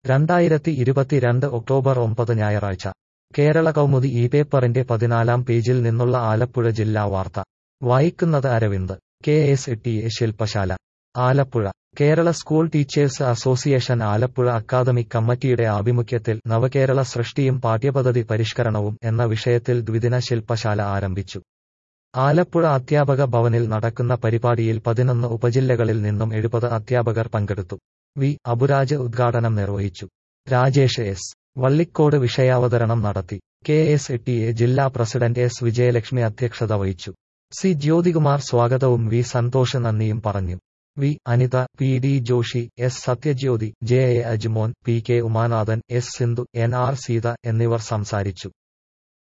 രണ്ടായിരത്തി ഇരുപത്തിരണ്ട് ഒക്ടോബർ ഒമ്പത് ഞായറാഴ്ച കേരള കൗമുദി ഈ പേപ്പറിന്റെ പതിനാലാം പേജിൽ നിന്നുള്ള ആലപ്പുഴ ജില്ലാ വാർത്ത വായിക്കുന്നത് Aravind K S T A ശില്പശാല Alappuzha Kerala school teachers association Alappuzha academic കമ്മിറ്റിയുടെ ആഭിമുഖ്യത്തിൽ നവകേരള സൃഷ്ടിയും പാഠ്യപദ്ധതി പരിഷ്കരണവും എന്ന വിഷയത്തിൽ ദ്വിദിന ശില്പശാല ആരംഭിച്ചു ആലപ്പുഴ അധ്യാപക ഭവനിൽ നടക്കുന്ന പരിപാടിയിൽ പതിനൊന്ന് ഉപജില്ലകളിൽ നിന്നും എഴുപത് അധ്യാപകർ പങ്കെടുത്തു വി അബുരാജ് ഉദ്ഘാടനം നിർവഹിച്ചു രാജേഷ് എസ് വള്ളിക്കോട് വിഷയാവതരണം നടത്തി കെ എസ് ടി എ ജില്ലാ പ്രസിഡന്റ് എസ് വിജയലക്ഷ്മി അധ്യക്ഷത വഹിച്ചു സി ജ്യോതികുമാർ സ്വാഗതവും വി സന്തോഷ് നന്ദിയും പറഞ്ഞു V Anitha P D Joshi S Sathyajyothi J A Ajmon P K Umanathan S Sindhu N R Seetha എന്നിവർ സംസാരിച്ചു